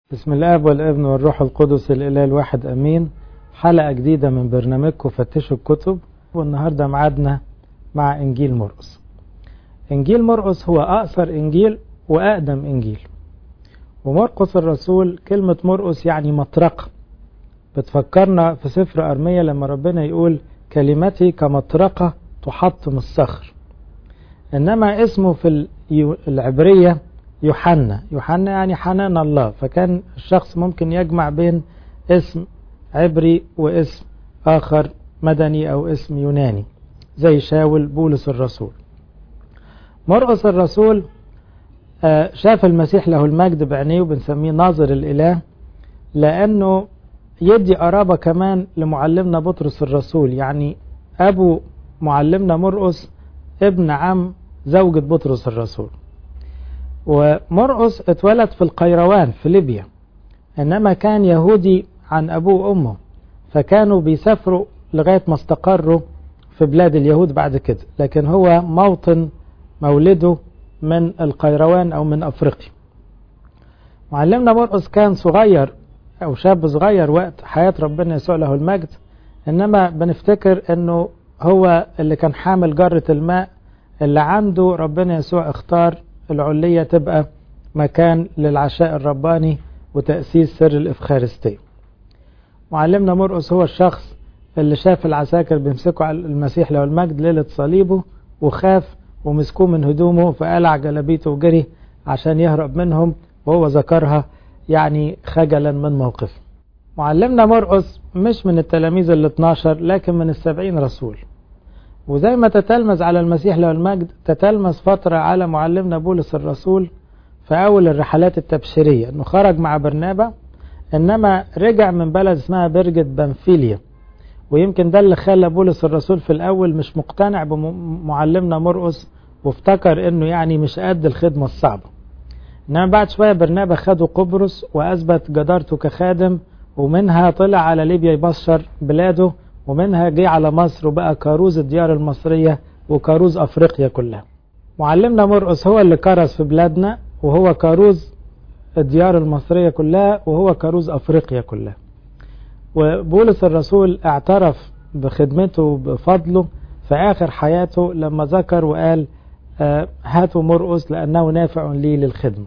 بسم الاب والابن والروح القدس الاله الواحد امين حلقه جديده من برنامجكم فتشوا الكتب والنهارده معادنا مع انجيل مرقس انجيل مرقس هو اقصر انجيل واقدم انجيل ومرقس الرسول كلمه مرقس يعني مطرقه بتفكرنا في سفر ارميه لما ربنا يقول كلمتي كمطرقه تحطم الصخر انما اسمه في العبريه يوحنا يوحنا يعني حنان الله فكان الشخص ممكن يجمع بين اسم عبري واسم آخر مدني أو اسم يوناني زي شاول بولس الرسول مرقس الرسول شاف المسيح له المجد بعينيه وبنسميه ناظر الإله لأنه يدي قرابة كمان لمعلمنا بطرس الرسول يعني أبو معلمنا مرقس ابن عم زوجة بطرس الرسول ومرقس اتولد في القيروان في ليبيا انما كان يهودي عن ابوه وامه فكانوا بيسافروا لغايه ما استقروا في بلاد اليهود بعد كده لكن هو موطن مولده من القيروان او من افريقيا معلمنا مرقس كان صغير او شاب صغير وقت حياه ربنا يسوع له المجد انما بنفتكر انه هو اللي كان حامل جره الماء اللي عنده ربنا يسوع اختار العلية تبقى مكان للعشاء الرباني وتأسيس سر الإفخارستية معلمنا مرقس هو الشخص اللي شاف العساكر بيمسكوا على المسيح له المجد ليلة صليبه وخاف ومسكوه من هدومه فقلع جلابيته وجري عشان يهرب منهم وهو ذكرها يعني خجلا من موقفه معلمنا مرقس مش من التلاميذ ال 12 لكن من السبعين رسول وزي ما تتلمذ على المسيح له المجد تتلمذ فترة على معلمنا بولس الرسول في أول الرحلات التبشيرية أنه خرج مع برنابا إنما رجع من بلد اسمها برجة بنفيليا ويمكن ده اللي خلى بولس الرسول في الأول مش مقتنع بمعلمنا مرقس وافتكر إنه يعني مش قد الخدمة الصعبة إنما بعد شوية برنابا خده قبرص وأثبت جدارته كخادم ومنها طلع على ليبيا يبشر بلاده ومنها جه على مصر وبقى كاروز الديار المصرية وكاروز أفريقيا كلها معلمنا مرقس هو اللي كرز في بلادنا وهو كاروز الديار المصرية كلها وهو كاروز أفريقيا كلها وبولس الرسول اعترف بخدمته بفضله في آخر حياته لما ذكر وقال هاتوا مرقس لأنه نافع لي للخدمة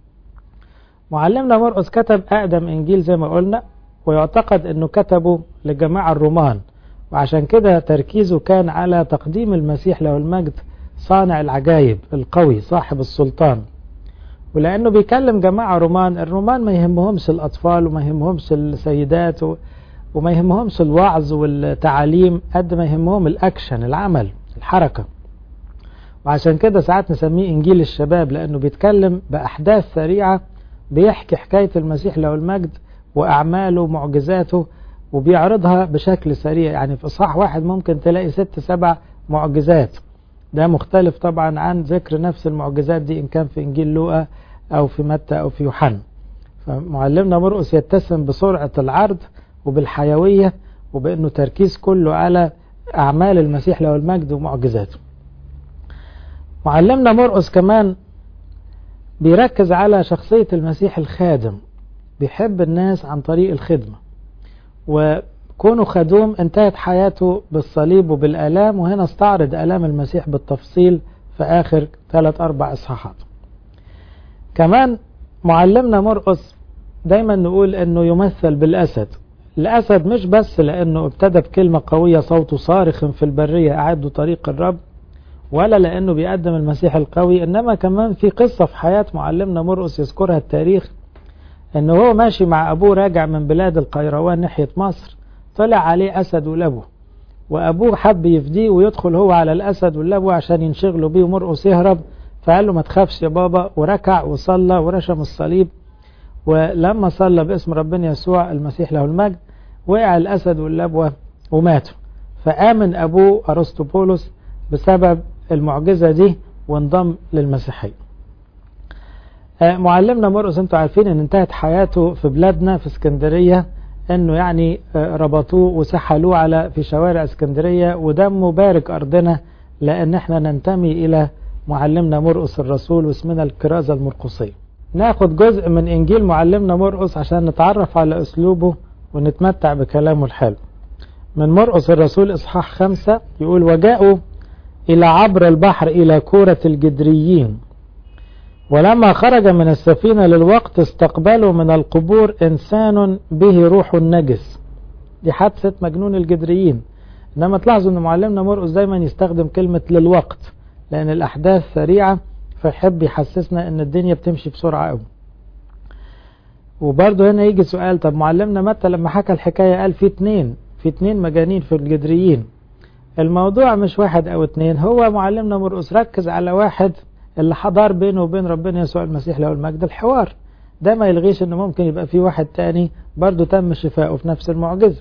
معلمنا مرقس كتب أقدم إنجيل زي ما قلنا ويعتقد أنه كتبه لجماعة الرومان وعشان كده تركيزه كان على تقديم المسيح له المجد صانع العجائب القوي صاحب السلطان ولأنه بيكلم جماعة رومان الرومان ما يهمهمش الأطفال وما يهمهمش السيدات وما يهمهمش الوعظ والتعاليم قد ما يهمهم الأكشن العمل الحركة وعشان كده ساعات نسميه إنجيل الشباب لأنه بيتكلم بأحداث سريعة بيحكي حكاية المسيح له المجد وأعماله ومعجزاته وبيعرضها بشكل سريع يعني في إصحاح واحد ممكن تلاقي ست سبع معجزات ده مختلف طبعا عن ذكر نفس المعجزات دي إن كان في إنجيل لوقا أو في متى أو في يوحنا فمعلمنا مرقس يتسم بسرعة العرض وبالحيوية وبأنه تركيز كله على أعمال المسيح له المجد ومعجزاته معلمنا مرقس كمان بيركز على شخصية المسيح الخادم بيحب الناس عن طريق الخدمة وكونه خدوم انتهت حياته بالصليب وبالآلام وهنا استعرض آلام المسيح بالتفصيل في آخر ثلاث أربع إصحاحات كمان معلمنا مرقس دايما نقول أنه يمثل بالأسد الأسد مش بس لأنه ابتدى بكلمة قوية صوته صارخ في البرية أعدوا طريق الرب ولا لأنه بيقدم المسيح القوي إنما كمان في قصة في حياة معلمنا مرقس يذكرها التاريخ ان هو ماشي مع ابوه راجع من بلاد القيروان ناحية مصر طلع عليه اسد ولبو وابوه حب يفديه ويدخل هو على الاسد واللبو عشان ينشغلوا بيه ومرقس يهرب فقال له ما تخافش يا بابا وركع وصلى ورشم الصليب ولما صلى باسم ربنا يسوع المسيح له المجد وقع الاسد واللبوة وماتوا فآمن ابوه ارسطوبولس بسبب المعجزة دي وانضم للمسيحية معلمنا مرقس انتوا عارفين ان انتهت حياته في بلادنا في اسكندرية انه يعني ربطوه وسحلوه على في شوارع اسكندرية ودمه بارك ارضنا لان احنا ننتمي الى معلمنا مرقس الرسول واسمنا الكرازة المرقسية ناخد جزء من إنجيل معلمنا مرقس عشان نتعرف على أسلوبه ونتمتع بكلامه الحلو من مرقس الرسول إصحاح خمسة يقول وجاءوا إلى عبر البحر إلى كورة الجدريين ولما خرج من السفينة للوقت استقبلوا من القبور إنسان به روح نجس دي حادثة مجنون الجدريين إنما تلاحظوا أن معلمنا مرقس دايما يستخدم كلمة للوقت لأن الأحداث سريعة فيحب يحسسنا أن الدنيا بتمشي بسرعة قوي وبرضه هنا يجي سؤال طب معلمنا متى لما حكى الحكاية قال في اتنين في اتنين مجانين في الجدريين الموضوع مش واحد او اتنين هو معلمنا مرقس ركز على واحد اللي حضر بينه وبين ربنا يسوع المسيح له المجد الحوار ده ما يلغيش انه ممكن يبقى في واحد تاني برضه تم شفاؤه في نفس المعجزة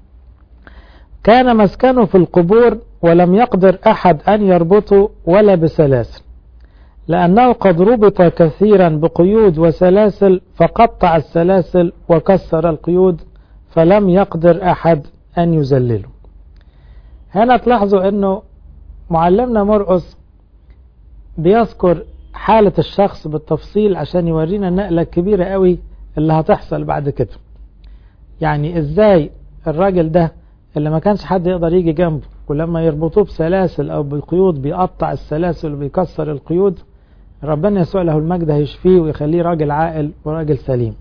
كان مسكنه في القبور ولم يقدر احد ان يربطه ولا بسلاسل لأنه قد ربط كثيرا بقيود وسلاسل فقطع السلاسل وكسر القيود فلم يقدر أحد أن يذلله هنا تلاحظوا أنه معلمنا مرقس بيذكر حالة الشخص بالتفصيل عشان يورينا النقلة الكبيرة قوي اللي هتحصل بعد كده يعني ازاي الراجل ده اللي ما كانش حد يقدر يجي جنبه ولما يربطوه بسلاسل او بقيود بيقطع السلاسل وبيكسر القيود ربنا يسوع له المجد هيشفيه ويخليه راجل عاقل وراجل سليم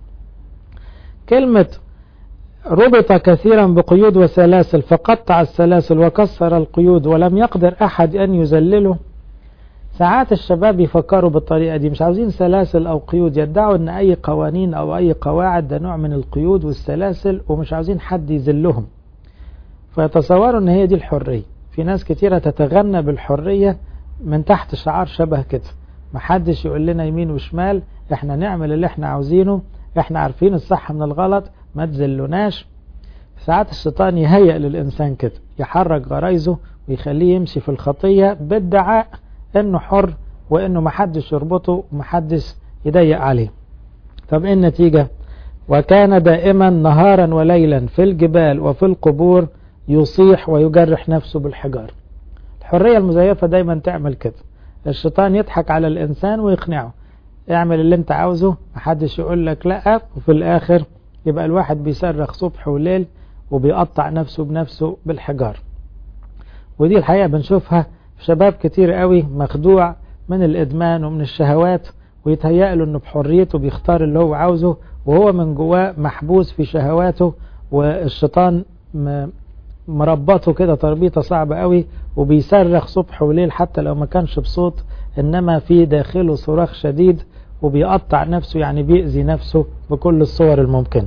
كلمة ربط كثيرا بقيود وسلاسل فقطع السلاسل وكسر القيود ولم يقدر أحد أن يذلله ساعات الشباب يفكروا بالطريقة دي مش عاوزين سلاسل أو قيود يدعوا أن أي قوانين أو أي قواعد ده نوع من القيود والسلاسل ومش عاوزين حد يذلهم فيتصوروا أن هي دي الحرية في ناس كتيرة تتغنى بالحرية من تحت شعار شبه كده محدش يقول لنا يمين وشمال احنا نعمل اللي احنا عاوزينه احنا عارفين الصح من الغلط ما تزلوناش ساعات الشيطان يهيئ للإنسان كده يحرك غرايزه ويخليه يمشي في الخطية بادعاء انه حر وانه محدش يربطه ومحدش يضيق عليه طب ايه النتيجة وكان دائما نهارا وليلا في الجبال وفي القبور يصيح ويجرح نفسه بالحجار الحرية المزيفة دايما تعمل كده الشيطان يضحك على الإنسان ويقنعه اعمل اللي انت عاوزه محدش يقول لك لا وفي الآخر يبقى الواحد بيصرخ صبح وليل وبيقطع نفسه بنفسه بالحجار ودي الحقيقة بنشوفها في شباب كتير قوي مخدوع من الإدمان ومن الشهوات ويتهيأ له انه بحريته بيختار اللي هو عاوزه وهو من جواه محبوس في شهواته والشيطان مربطه كده تربيطة صعبة قوي وبيصرخ صبح وليل حتى لو ما كانش بصوت انما في داخله صراخ شديد وبيقطع نفسه يعني بيأذي نفسه بكل الصور الممكنة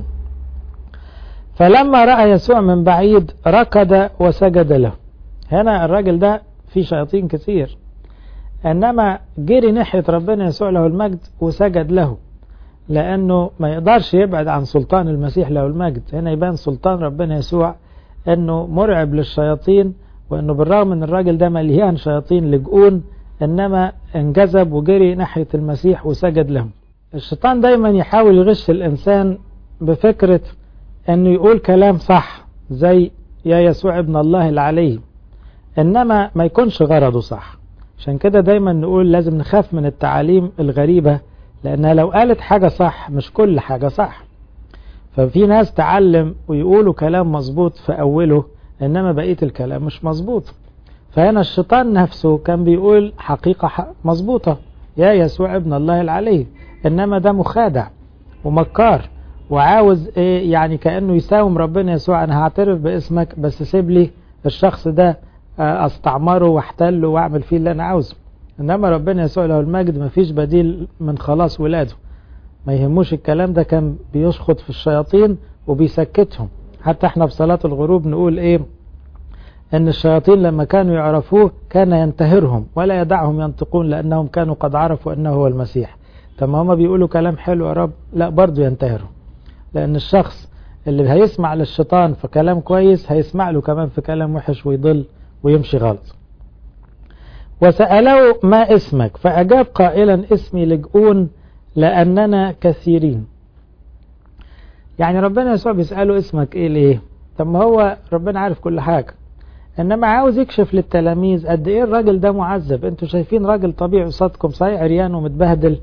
فلما رأى يسوع من بعيد ركض وسجد له هنا الراجل ده فيه شياطين كتير انما جري ناحية ربنا يسوع له المجد وسجد له لانه ما يقدرش يبعد عن سلطان المسيح له المجد هنا يبان سلطان ربنا يسوع انه مرعب للشياطين وانه بالرغم ان الراجل ده مليان شياطين لجؤون انما انجذب وجري ناحية المسيح وسجد له الشيطان دايما يحاول يغش الانسان بفكرة انه يقول كلام صح زي يا يسوع ابن الله العلي انما ما يكونش غرضه صح عشان كده دايما نقول لازم نخاف من التعاليم الغريبة لانها لو قالت حاجة صح مش كل حاجة صح ففي ناس تعلم ويقولوا كلام مظبوط في أوله إنما بقية الكلام مش مظبوط فهنا الشيطان نفسه كان بيقول حقيقة مظبوطة يا يسوع ابن الله العلي إنما ده مخادع ومكار وعاوز إيه يعني كأنه يساوم ربنا يسوع أنا هعترف باسمك بس سيب لي الشخص ده استعمره واحتله واعمل فيه اللي أنا عاوزه إنما ربنا يسوع له المجد مفيش بديل من خلاص ولاده ما يهموش الكلام ده كان بيشخط في الشياطين وبيسكتهم حتى احنا في صلاة الغروب نقول ايه ان الشياطين لما كانوا يعرفوه كان ينتهرهم ولا يدعهم ينطقون لانهم كانوا قد عرفوا انه هو المسيح طب ما هم بيقولوا كلام حلو يا رب لا برضو ينتهرهم لان الشخص اللي هيسمع للشيطان في كلام كويس هيسمع له كمان في كلام وحش ويضل ويمشي غلط وسأله ما اسمك فأجاب قائلا اسمي لجؤون لأننا كثيرين يعني ربنا يسوع بيسأله اسمك ايه ليه طب ما هو ربنا عارف كل حاجة انما عاوز يكشف للتلاميذ قد ايه الراجل ده معذب انتوا شايفين راجل طبيعي قصادكم صحيح عريان ومتبهدل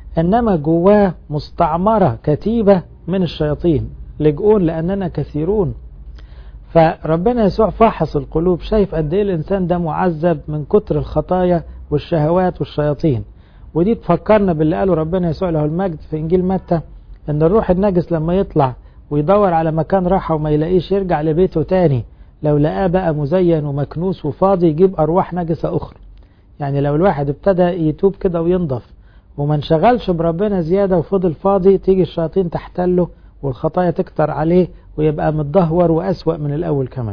إنما جواه مستعمرة كتيبة من الشياطين لجؤون لأننا كثيرون فربنا يسوع فاحص القلوب شايف قد ايه الانسان ده معذب من كتر الخطايا والشهوات والشياطين ودي تفكرنا باللي قاله ربنا يسوع له المجد في انجيل متى ان الروح النجس لما يطلع ويدور على مكان راحه وما يلاقيش يرجع لبيته تاني لو لقاه بقى مزين ومكنوس وفاضي يجيب ارواح نجسه اخرى يعني لو الواحد ابتدى يتوب كده وينضف وما انشغلش بربنا زياده وفضل فاضي تيجي الشياطين تحتله والخطايا تكتر عليه ويبقى متدهور وأسوأ من الأول كمان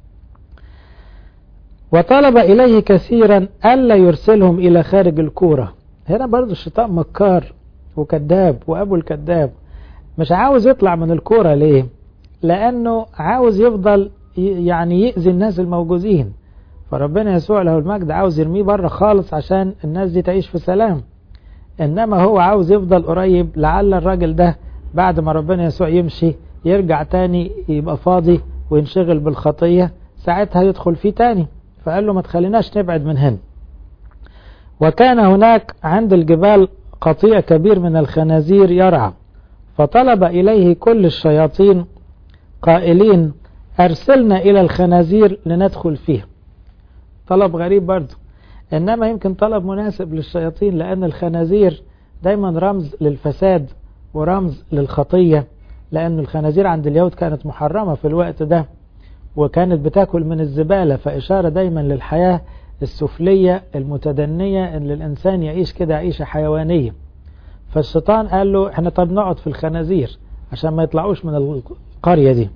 وطلب إليه كثيرا ألا يرسلهم إلى خارج الكورة هنا برضو الشيطان مكار وكذاب وأبو الكذاب مش عاوز يطلع من الكورة ليه لأنه عاوز يفضل يعني يأذي الناس الموجودين فربنا يسوع له المجد عاوز يرميه بره خالص عشان الناس دي تعيش في سلام إنما هو عاوز يفضل قريب لعل الراجل ده بعد ما ربنا يسوع يمشي يرجع تاني يبقى فاضي وينشغل بالخطية ساعتها يدخل فيه تاني فقال له ما تخليناش نبعد من هنا وكان هناك عند الجبال قطيع كبير من الخنازير يرعى فطلب إليه كل الشياطين قائلين أرسلنا إلى الخنازير لندخل فيها طلب غريب برضه إنما يمكن طلب مناسب للشياطين لأن الخنازير دايما رمز للفساد ورمز للخطية لأن الخنازير عند اليهود كانت محرمة في الوقت ده وكانت بتاكل من الزبالة فإشارة دايما للحياة السفلية المتدنية ان الإنسان يعيش كده عيشة حيوانية فالشيطان قال له احنا طب نقعد في الخنازير عشان ما يطلعوش من القرية دي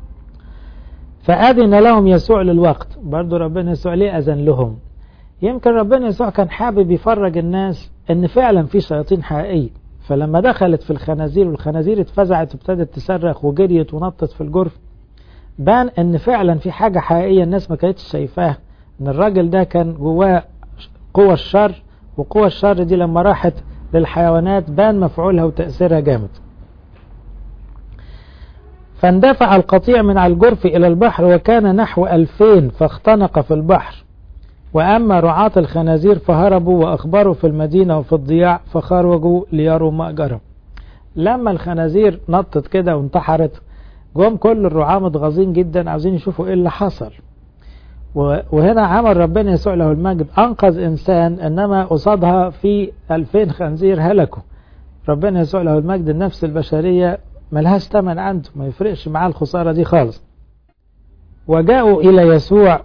فأذن لهم يسوع للوقت برضو ربنا يسوع ليه أذن لهم يمكن ربنا يسوع كان حابب يفرج الناس ان فعلا في شياطين حقيقية فلما دخلت في الخنازير والخنازير اتفزعت وابتدت تصرخ وجريت ونطت في الجرف بان ان فعلا في حاجة حقيقية الناس ما كانتش شايفاها ان الراجل ده كان جواه قوى الشر وقوى الشر دي لما راحت للحيوانات بان مفعولها وتأثيرها جامد فاندفع القطيع من على الجرف إلى البحر وكان نحو ألفين فاختنق في البحر وأما رعاة الخنازير فهربوا وأخبروا في المدينة وفي الضياع فخرجوا ليروا ما جرى لما الخنازير نطت كده وانتحرت جم كل الرعاة متغاظين جدا عاوزين يشوفوا ايه اللي حصل وهنا عمل ربنا يسوع له المجد أنقذ إنسان إنما قصادها في ألفين خنزير هلكوا ربنا يسوع له المجد النفس البشرية ملهاش تمن عنده ما يفرقش معاه الخسارة دي خالص وجاءوا إلى يسوع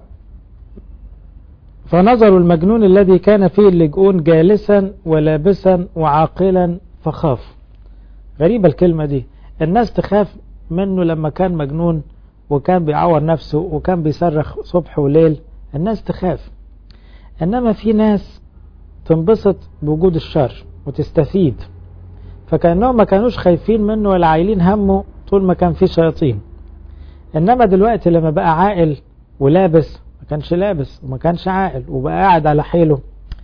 فنظروا المجنون الذي كان فيه اللجؤون جالسا ولابسا وعاقلا فخاف غريبة الكلمة دي الناس تخاف منه لما كان مجنون وكان بيعور نفسه وكان بيصرخ صبح وليل الناس تخاف انما في ناس تنبسط بوجود الشر وتستفيد فكانهم ما كانوش خايفين منه ولا عايلين همه طول ما كان في شياطين انما دلوقتي لما بقى عاقل ولابس ما كانش لابس وما كانش عاقل وبقى قاعد على حيله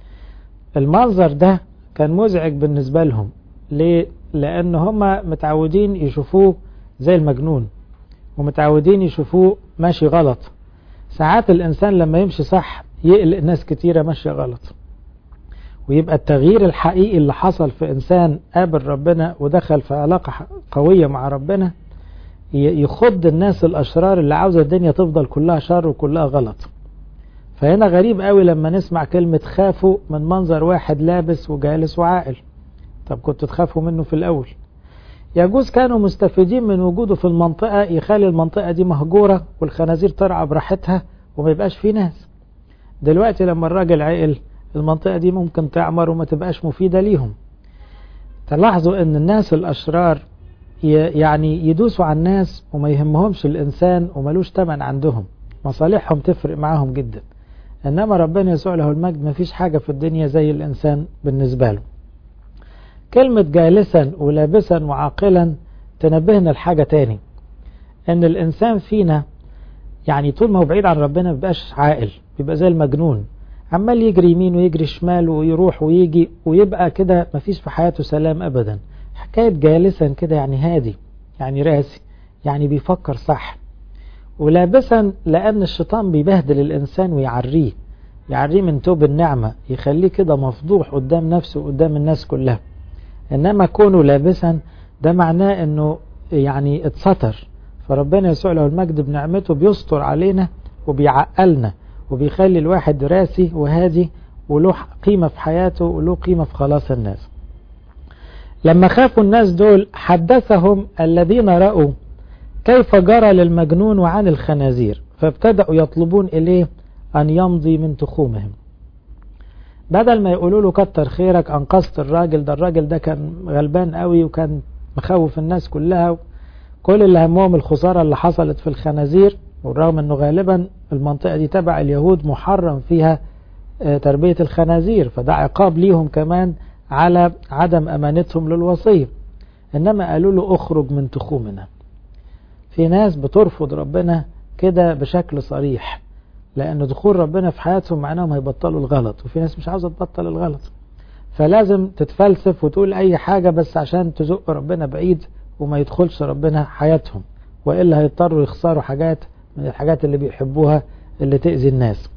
المنظر ده كان مزعج بالنسبة لهم ليه؟ لأن هم متعودين يشوفوه زي المجنون ومتعودين يشوفوه ماشي غلط ساعات الإنسان لما يمشي صح يقلق ناس كتيرة ماشية غلط ويبقى التغيير الحقيقي اللي حصل في إنسان قابل ربنا ودخل في علاقة قوية مع ربنا يخض الناس الأشرار اللي عاوزة الدنيا تفضل كلها شر وكلها غلط فهنا غريب قوي لما نسمع كلمة خافوا من منظر واحد لابس وجالس وعاقل طب كنتوا تخافوا منه في الأول يجوز كانوا مستفيدين من وجوده في المنطقة يخلي المنطقة دي مهجورة والخنازير ترعى براحتها وما يبقاش في ناس دلوقتي لما الراجل عقل المنطقة دي ممكن تعمر وما تبقاش مفيدة ليهم تلاحظوا ان الناس الأشرار يعني يدوسوا على الناس وما يهمهمش الإنسان وملوش تمن عندهم مصالحهم تفرق معاهم جدا إنما ربنا يسوع له المجد ما فيش حاجة في الدنيا زي الإنسان بالنسبة له كلمة جالسا ولابسا وعاقلا تنبهنا لحاجة تاني ان الانسان فينا يعني طول ما هو بعيد عن ربنا مبقاش عاقل بيبقى زي المجنون عمال يجري يمين ويجري شمال ويروح ويجي ويبقى كده مفيش في حياته سلام ابدا حكاية جالسا كده يعني هادي يعني راسي يعني بيفكر صح ولابسا لان الشيطان بيبهدل الانسان ويعريه يعريه من توب النعمة يخليه كده مفضوح قدام نفسه وقدام الناس كلها إنما كونه لابسا ده معناه أنه يعني اتستر فربنا يسوع له المجد بنعمته بيستر علينا وبيعقلنا وبيخلي الواحد راسي وهادي وله قيمة في حياته وله قيمة في خلاص الناس لما خافوا الناس دول حدثهم الذين رأوا كيف جرى للمجنون وعن الخنازير فابتدأوا يطلبون إليه أن يمضي من تخومهم بدل ما يقولوا له كتر خيرك أنقذت الراجل ده الراجل ده كان غلبان قوي وكان مخوف الناس كلها كل اللي همهم الخسارة اللي حصلت في الخنازير والرغم أنه غالبا المنطقة دي تبع اليهود محرم فيها تربية الخنازير فده عقاب ليهم كمان على عدم أمانتهم للوصية إنما قالوا له أخرج من تخومنا في ناس بترفض ربنا كده بشكل صريح لأن دخول ربنا في حياتهم معناهم هيبطلوا الغلط وفي ناس مش عاوزة تبطل الغلط فلازم تتفلسف وتقول أي حاجة بس عشان تزق ربنا بعيد وما يدخلش ربنا حياتهم وإلا هيضطروا يخسروا حاجات من الحاجات اللي بيحبوها اللي تأذي الناس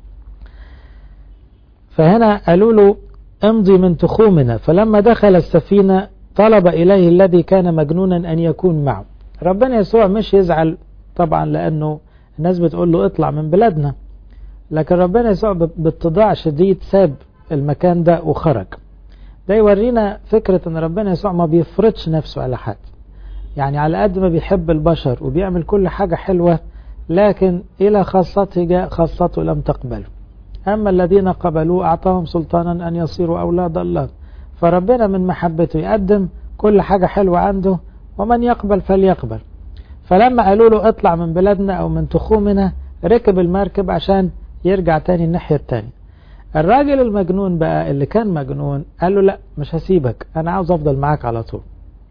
فهنا قالوا له امضي من تخومنا فلما دخل السفينة طلب إليه الذي كان مجنونا أن يكون معه ربنا يسوع مش يزعل طبعا لأنه الناس بتقول له اطلع من بلادنا لكن ربنا يسوع باتضاع شديد ساب المكان ده وخرج ده يورينا فكرة ان ربنا يسوع ما بيفرضش نفسه على حد يعني على قد ما بيحب البشر وبيعمل كل حاجة حلوة لكن إلى خاصته جاء خاصته لم تقبله أما الذين قبلوه أعطاهم سلطانا أن يصيروا أولاد الله فربنا من محبته يقدم كل حاجة حلوة عنده ومن يقبل فليقبل فلما قالوا له اطلع من بلادنا أو من تخومنا ركب المركب عشان يرجع تاني الناحية التانية الراجل المجنون بقى اللي كان مجنون قال له لا مش هسيبك أنا عاوز أفضل معاك على طول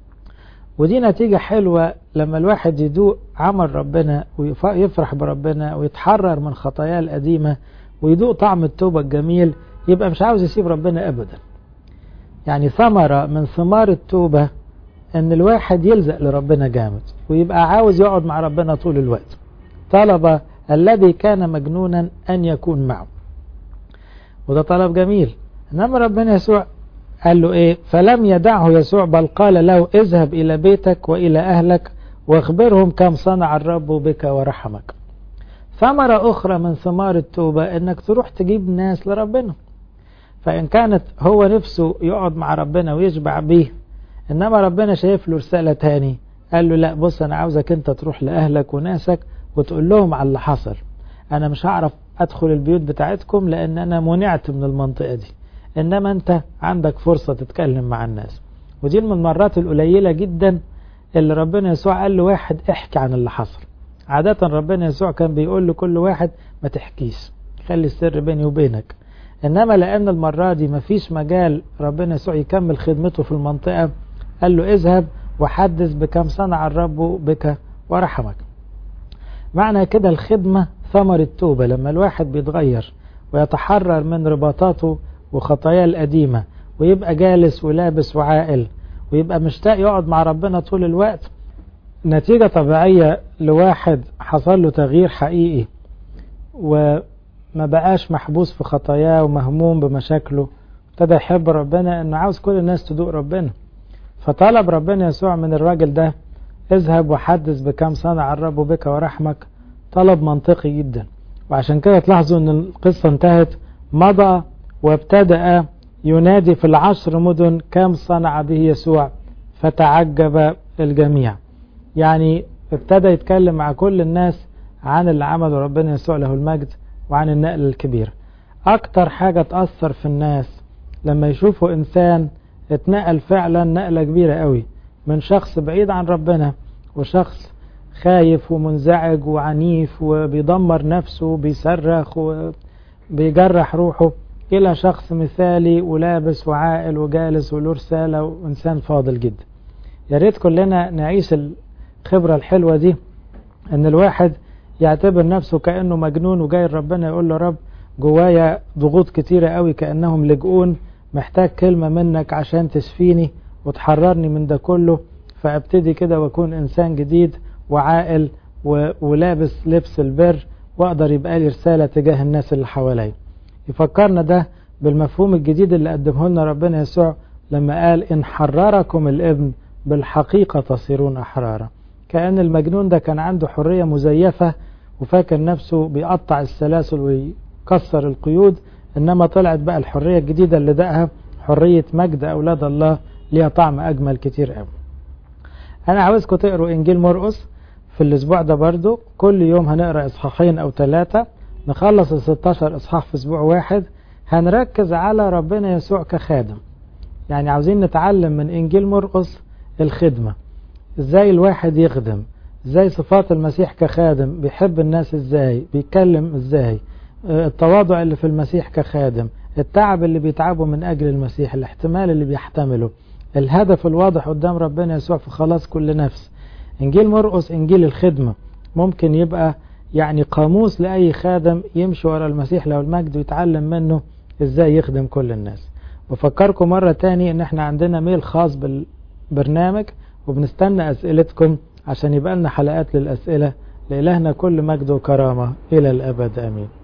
ودي نتيجة حلوة لما الواحد يدوق عمل ربنا ويفرح بربنا ويتحرر من خطاياه القديمة ويدوق طعم التوبة الجميل يبقى مش عاوز يسيب ربنا أبدا يعني ثمرة من ثمار التوبة ان الواحد يلزق لربنا جامد ويبقى عاوز يقعد مع ربنا طول الوقت طلب الذي كان مجنونا ان يكون معه وده طلب جميل انما ربنا يسوع قال له ايه فلم يدعه يسوع بل قال له اذهب الى بيتك والى اهلك واخبرهم كم صنع الرب بك ورحمك ثمرة أخرى من ثمار التوبة إنك تروح تجيب ناس لربنا فإن كانت هو نفسه يقعد مع ربنا ويشبع بيه إنما ربنا شايف له رسالة تاني قال له لا بص أنا عاوزك أنت تروح لأهلك وناسك وتقول لهم على اللي حصل أنا مش هعرف أدخل البيوت بتاعتكم لأن أنا منعت من المنطقة دي إنما أنت عندك فرصة تتكلم مع الناس ودي من المرات القليلة جدا اللي ربنا يسوع قال له واحد احكي عن اللي حصل عادة ربنا يسوع كان بيقول لكل واحد ما تحكيش خلي السر بيني وبينك إنما لأن المرة دي مفيش مجال ربنا يسوع يكمل خدمته في المنطقة قال له اذهب وحدث بكم صنع الرب بك ورحمك معنى كده الخدمة ثمر التوبة لما الواحد بيتغير ويتحرر من رباطاته وخطاياه القديمة ويبقى جالس ولابس وعاقل ويبقى مشتاق يقعد مع ربنا طول الوقت نتيجة طبيعية لواحد حصل له تغيير حقيقي وما بقاش محبوس في خطاياه ومهموم بمشاكله ابتدى يحب ربنا انه عاوز كل الناس تدوق ربنا فطلب ربنا يسوع من الراجل ده اذهب وحدث بكم صنع الرب بك ورحمك طلب منطقي جدا وعشان كده تلاحظوا ان القصة انتهت مضى وابتدأ ينادي في العشر مدن كم صنع به يسوع فتعجب الجميع يعني ابتدى يتكلم مع كل الناس عن اللي عمله ربنا يسوع له المجد وعن النقل الكبير اكتر حاجة تأثر في الناس لما يشوفوا انسان اتنقل فعلا نقلة كبيرة قوي من شخص بعيد عن ربنا وشخص خايف ومنزعج وعنيف وبيدمر نفسه وبيصرخ وبيجرح روحه إلى شخص مثالي ولابس وعاقل وجالس وله رسالة وإنسان فاضل جدا يا ريت كلنا نعيش الخبرة الحلوة دي إن الواحد يعتبر نفسه كأنه مجنون وجاي ربنا يقول له رب جوايا ضغوط كتيرة قوي كأنهم لجؤون محتاج كلمة منك عشان تشفيني وتحررني من ده كله فابتدي كده واكون انسان جديد وعاقل ولابس لبس البر واقدر يبقى لي رسالة تجاه الناس اللي حواليا يفكرنا ده بالمفهوم الجديد اللي قدمه لنا ربنا يسوع لما قال إن حرركم الابن بالحقيقة تصيرون أحرارا كأن المجنون ده كان عنده حرية مزيفة وفاكر نفسه بيقطع السلاسل ويكسر القيود إنما طلعت بقى الحرية الجديدة اللي دقها حرية مجد أولاد الله ليها طعم أجمل كتير قوي أنا عاوزكم تقروا إنجيل مرقس في الأسبوع ده برضو كل يوم هنقرأ إصحاحين أو ثلاثة نخلص ال 16 إصحاح في أسبوع واحد هنركز على ربنا يسوع كخادم يعني عاوزين نتعلم من إنجيل مرقس الخدمة إزاي الواحد يخدم إزاي صفات المسيح كخادم بيحب الناس إزاي بيتكلم إزاي التواضع اللي في المسيح كخادم التعب اللي بيتعبه من أجل المسيح الاحتمال اللي بيحتمله الهدف الواضح قدام ربنا يسوع في خلاص كل نفس إنجيل مرقس إنجيل الخدمة ممكن يبقى يعني قاموس لأي خادم يمشي ورا المسيح لو المجد ويتعلم منه إزاي يخدم كل الناس بفكركم مرة تاني إن إحنا عندنا ميل خاص بالبرنامج وبنستنى أسئلتكم عشان يبقى لنا حلقات للأسئلة لإلهنا كل مجد وكرامة إلى الأبد آمين